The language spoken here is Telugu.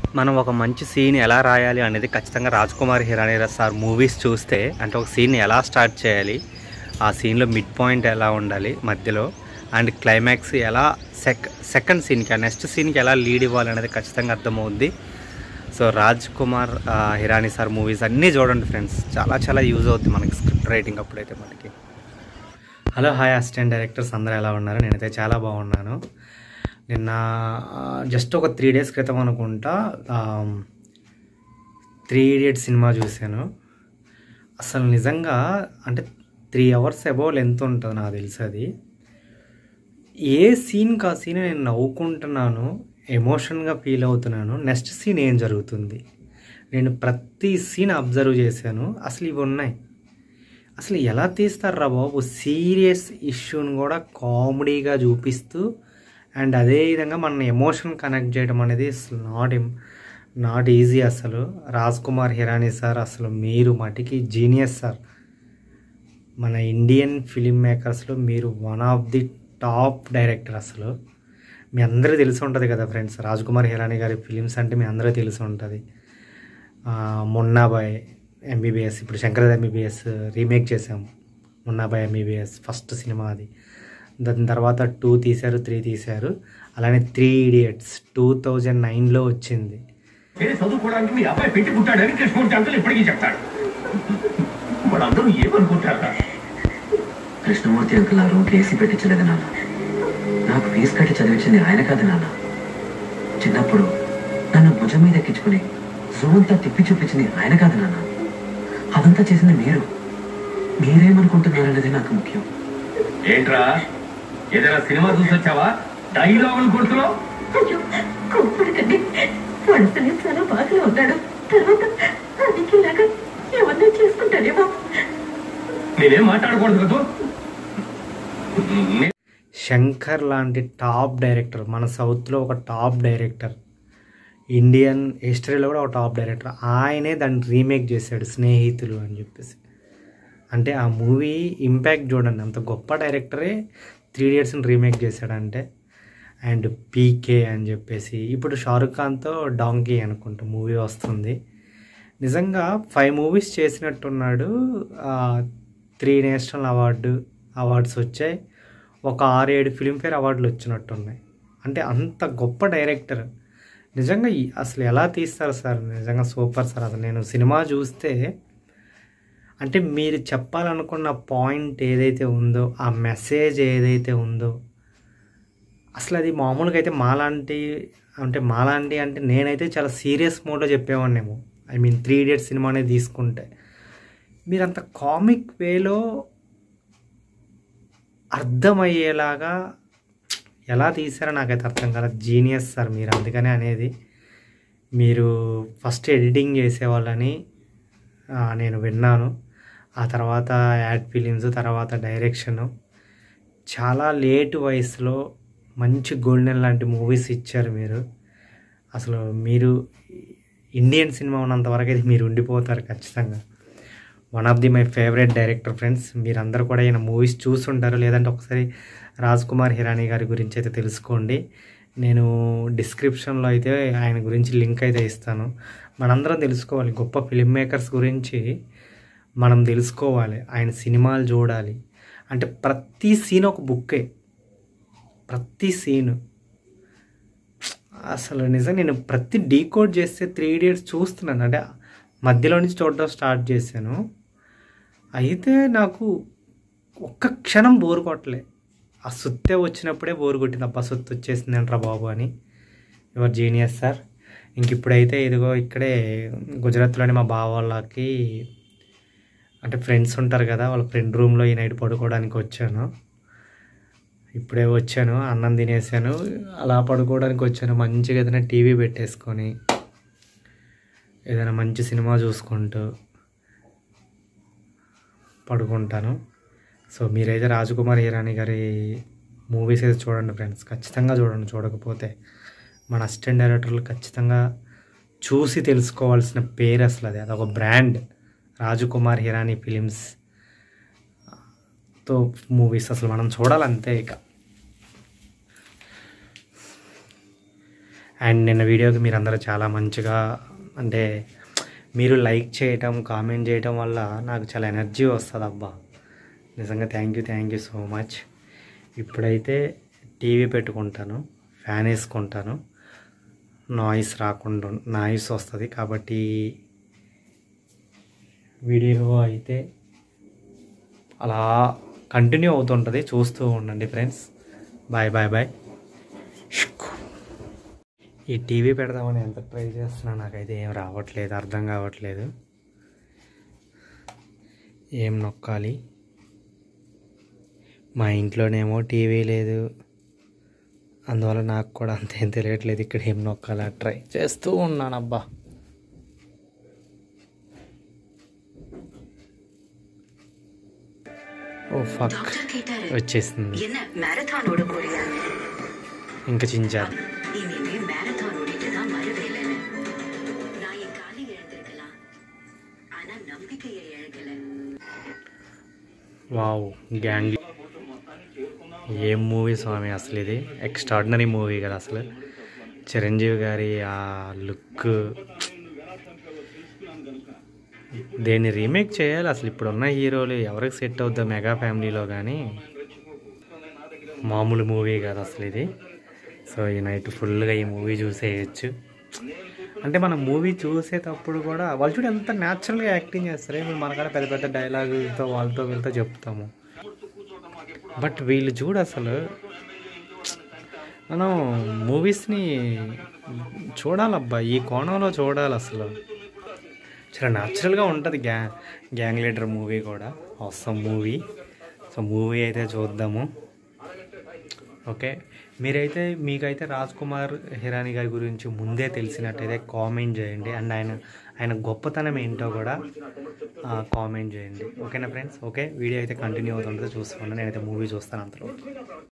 మనం ఒక మంచి సీన్ ఎలా రాయాలి అనేది ఖచ్చితంగా రాజ్ కుమార్ హిరానీ సార్ మూవీస్ చూస్తే అంటే ఒక సీన్ ఎలా స్టార్ట్ చేయాలి ఆ సీన్లో మిడ్ పాయింట్ ఎలా ఉండాలి మధ్యలో అండ్ క్లైమాక్స్ ఎలా సెక్ సెకండ్ సీన్కి ఆ నెక్స్ట్ సీన్కి ఎలా లీడ్ ఇవ్వాలి అనేది ఖచ్చితంగా అర్థమవుద్ది సో రాజ్ కుమార్ ఆ, హిరానీ సార్ మూవీస్ అన్నీ చూడండి ఫ్రెండ్స్ చాలా చాలా యూజ్ అవుద్ది మనకి స్క్రిప్ట్ రైటింగ్ అప్పుడైతే మనకి హలో హాయ్ అసిస్టెంట్ డైరెక్టర్స్ అందరూ ఎలా ఉన్నారు నేనైతే చాలా బాగున్నాను నిన్న జస్ట్ ఒక త్రీ డేస్ క్రితం అనుకుంటా త్రీ ఇడియట్ సినిమా చూశాను అసలు నిజంగా అంటే త్రీ అవర్స్ అబోవ్ లెంత్ ఉంటుంది నాకు తెలిసి అది ఏ సీన్కి ఆ సీన్ నేను నవ్వుకుంటున్నాను ఎమోషన్గా ఫీల్ అవుతున్నాను నెక్స్ట్ సీన్ ఏం జరుగుతుంది నేను ప్రతి సీన్ అబ్జర్వ్ చేశాను అసలు ఇవి ఉన్నాయి అసలు ఎలా తీస్తారా బాబు సీరియస్ ఇష్యూని కూడా కామెడీగా చూపిస్తూ అండ్ అదేవిధంగా మన ఎమోషన్ కనెక్ట్ చేయడం అనేది నాట్ నాట్ ఈజీ అసలు రాజ్ కుమార్ హిరానీ సార్ అసలు మీరు మటుకి జీనియస్ సార్ మన ఇండియన్ ఫిలిం మేకర్స్లో మీరు one of the top director అసలు మీ అందరూ తెలిసి ఉంటుంది కదా ఫ్రెండ్స్ రాజ్ కుమార్ హిరానీ గారి ఫిలిమ్స్ అంటే మీ అందరూ తెలిసి ఉంటుంది ఆ, మున్నాబాయ్ ఎంబీబీఎస్ ఇప్పుడు శంకరద్ ఎంబీబీఎస్ రీమేక్ చేసాము మున్నాబాయ్ ఎంబీబీఎస్ ఫస్ట్ సినిమా అది దాని తర్వాత టూ తీశారు త్రీ తీశారు అలానే త్రీ ఇడియట్స్ టూ థౌజండ్ నైన్లో వచ్చింది నేను చదువుకోవడానికి మీ అబ్బాయి పెట్టి పుట్టాడని కృష్ణమూర్తి అంకులు ఇప్పటికీ చెప్తాడు వాళ్ళందరూ ఏమనుకుంటారా కృష్ణమూర్తి అంకుల్ ఆ రూమ్కి ఏసీ పెట్టించలేదు నాన్న నాకు ఫీజు కట్టి చదివించింది ఆయన కాదు నాన్న చిన్నప్పుడు నన్ను భుజం మీద ఎక్కించుకుని జూ అంతా తిప్పి చూపించింది ఆయన కాదు నాన్న అదంతా చేసింది మీరు మీరేమనుకుంటున్నారనేది నాకు ముఖ్యం ఏంట్రా ఏదైనా సినిమా చూసి వచ్చావా డైలాగులు కొడుతున్నావు అయ్యో కోపడకండి వాడు అసలే చాలా బాగా ఉన్నాడు తర్వాత అన్నికిలాగా ఏమన్నా చేసుకుంటానేమో నేనేం మాట్లాడకూడదు కదా నే- శంకర్ లాంటి టాప్ డైరెక్టర్ మన సౌత్లో ఒక టాప్ డైరెక్టర్ ఇండియన్ హిస్టరీలో కూడా ఒక టాప్ డైరెక్టర్ ఆయనే దాన్ని రీమేక్ చేశాడు స్నేహితులు అని చెప్పేసి అంటే ఆ మూవీ ఇంపాక్ట్ చూడండి అంత గొప్ప డైరెక్టరే త్రీ ఇయర్స్ని రీమేక్ చేశాడంటే అండ్ పీకే అని చెప్పేసి ఇప్పుడు షారుఖ్ ఖాన్తో డాంకీ అనుకుంటా మూవీ వస్తుంది నిజంగా ఫైవ్ మూవీస్ చేసినట్టున్నాడు త్రీ నేషనల్ అవార్డు అవార్డ్స్ వచ్చాయి ఒక ఆరు ఏడు ఫిలింఫేర్ అవార్డులు వచ్చినట్టున్నాయి అంటే అంత గొప్ప డైరెక్టర్ నిజంగా ఈ- అసలు ఎలా తీస్తారు సార్ నిజంగా సూపర్ సార్ అసలు నేను సినిమా చూస్తే అంటే మీరు చెప్పాలనుకున్న పాయింట్ ఏదైతే ఉందో ఆ మెసేజ్ ఏదైతే ఉందో అసలు అది మామూలుగా అయితే మాలాంటి అంటే మాలాంటి అంటే నేనైతే చాలా సీరియస్ మోడ్లో చెప్పేవాడినేమో I mean three idiots cinema అనేది తీసుకుంటే మీరు అంత కామిక్ వేలో అర్థమయ్యేలాగా ఎలా తీసారో నాకైతే అర్థం కాదు జీనియస్ సార్ మీరు అందుకనే అనేది మీరు ఫస్ట్ ఎడిటింగ్ చేసేవాళ్ళని ఆ, నేను విన్నాను ఆ తర్వాత యాడ్ ఫిలిమ్స్ తర్వాత డైరెక్షను చాలా లేట్ వయసులో మంచి గోల్డెన్ లాంటి మూవీస్ ఇచ్చారు మీరు అసలు మీరు ఇండియన్ సినిమా ఉన్నంత వరకు అయితే మీరు ఉండిపోతారు ఖచ్చితంగా one of the my favourite director friends మీరందరూ కూడా ఈయన మూవీస్ చూస్తుంటారు లేదంటే ఒకసారి రాజ్ కుమార్ హిరానీ గారి గురించి అయితే తెలుసుకోండి నేను డిస్క్రిప్షన్లో అయితే ఆయన గురించి లింక్ అయితే ఇస్తాను మనందరం తెలుసుకోవాలి గొప్ప ఫిలిం మేకర్స్ గురించి మనం తెలుసుకోవాలి ఆయన సినిమాలు చూడాలి అంటే ప్రతి సీన్ ఒక బుక్కే ప్రతి సీను అసలు నిజం నేను ప్రతి డీకోడ్ చేస్తే త్రీ ఇడియట్స్ చూస్తున్నాను అంటే మధ్యలో నుంచి చూడడం స్టార్ట్ చేశాను అయితే నాకు ఒక్క క్షణం బోర్ కొట్టలే ఆ సుత్తే వచ్చినప్పుడే బోర్ కొట్టింది అబ్బా సుత్తు వచ్చేసింది అంటారా బాబు అని యువర్ జీనియస్ సార్ ఇంక ఇప్పుడైతే ఇదిగో ఇక్కడే గుజరాత్లోని మా బావ వాళ్ళకి అంటే ఫ్రెండ్స్ ఉంటారు కదా వాళ్ళ ఫ్రెండ్ రూమ్లో ఈ నైట్ పడుకోవడానికి వచ్చాను ఇప్పుడే వచ్చాను అన్నం తినేసాను అలా పడుకోవడానికి వచ్చాను మంచిగా ఏదైనా టీవీ పెట్టేసుకొని ఏదైనా మంచి సినిమా చూసుకుంటూ పడుకుంటాను సో మీరైతే రాజకుమార్ హిరానీ గారి మూవీస్ అయితే చూడండి ఫ్రెండ్స్ ఖచ్చితంగా చూడండి చూడకపోతే మన అసిస్టెంట్ డైరెక్టర్లు ఖచ్చితంగా చూసి తెలుసుకోవాల్సిన పేరు అసలు అది అదొక బ్రాండ్ రాజకుమార్ హిరానీ ఫిలిమ్స్ తో మూవీస్ అసలు మనం చూడాలంతే ఇక అండ్ నిన్న వీడియోకి మీరు అందరూ చాలా మంచిగా అంటే మీరు లైక్ చేయటం కామెంట్ చేయటం వల్ల నాకు చాలా ఎనర్జీ వస్తుంది అబ్బా నిజంగా thank you thank you so much ఇప్పుడైతే టీవీ పెట్టుకుంటాను ఫ్యాన్ వేసుకుంటాను నాయిస్ రాకుండా నాయిస్ వస్తుంది కాబట్టి వీడియో అయితే అలా కంటిన్యూ అవుతుంటుంది చూస్తూ ఉండండి ఫ్రెండ్స్ బాయ్ బాయ్ బాయ్ ఈ టీవీ పెడదామని ఎంత ట్రై చేస్తున్నా నాకైతే ఏం రావట్లేదు అర్థం కావట్లేదు ఏం నొక్కాలి మా ఇంట్లోనేమో టీవీ లేదు అందువల్ల నాకు కూడా అంతేం తెలియట్లేదు ఇక్కడ ఏం నొక్కాలా ట్రై చేస్తూ ఉన్నాను అబ్బా ఓ ఫక్ டாக்டர் கேட்டாரு వచ్చేసింది என்ன மேரத்தான் ஓட போறியா ఇంకా చించారు இனிமே மேரத்தான் ஓடிட்டு தான் மறுவேலைன்னு நான் என் காலை இழந்திருக்கலாம் ஆனா நம்பிக்கையை இழக்கல వావ్ గ్యాంగ్ ఏం మూవీ స్వామి అసలు ఇది ఎక్స్ట్రాడినరీ మూవీ కదా అసలు చిరంజీవి గారి ఆ లుక్ దేన్ని రీమేక్ చేయాలి అసలు ఇప్పుడున్న హీరోలు ఎవరికి సెట్ అవుద్దో మెగా ఫ్యామిలీలో కానీ మామూలు మూవీ కాదు అసలు ఇది సో ఈ నైట్ ఫుల్గా ఈ మూవీ చూసేయచ్చు అంటే మనం మూవీ చూసేటప్పుడు కూడా వాళ్ళు చూడు ఎంత న్యాచురల్గా యాక్టింగ్ చేస్తారు ఇప్పుడు మనకాడ పెద్ద పెద్ద డైలాగులతో వాళ్ళతో వీళ్ళతో చెప్తాము బట్ వీళ్ళు చూడు అసలు మనం మూవీస్ని చూడాలబ్బా ఈ కోణంలో చూడాలి అసలు చాలా న్యాచురల్గా ఉంటుంది గ్యా గ్యాంగ్ లీడర్ మూవీ కూడా అవసరం మూవీ సో మూవీ అయితే చూద్దాము ఓకే మీరైతే మీకైతే రాజ్ కుమార్ హిరానీ గారి గురించి ముందే తెలిసినట్టయితే కామెంట్ చేయండి అండ్ ఆయన ఆయన గొప్పతనం ఏంటో కూడా కామెంట్ చేయండి ఓకేనా ఫ్రెండ్స్ ఓకే వీడియో అయితే కంటిన్యూ అవుతుంటుందో చూసుకోండి నేనైతే మూవీ చూస్తాను అంతలో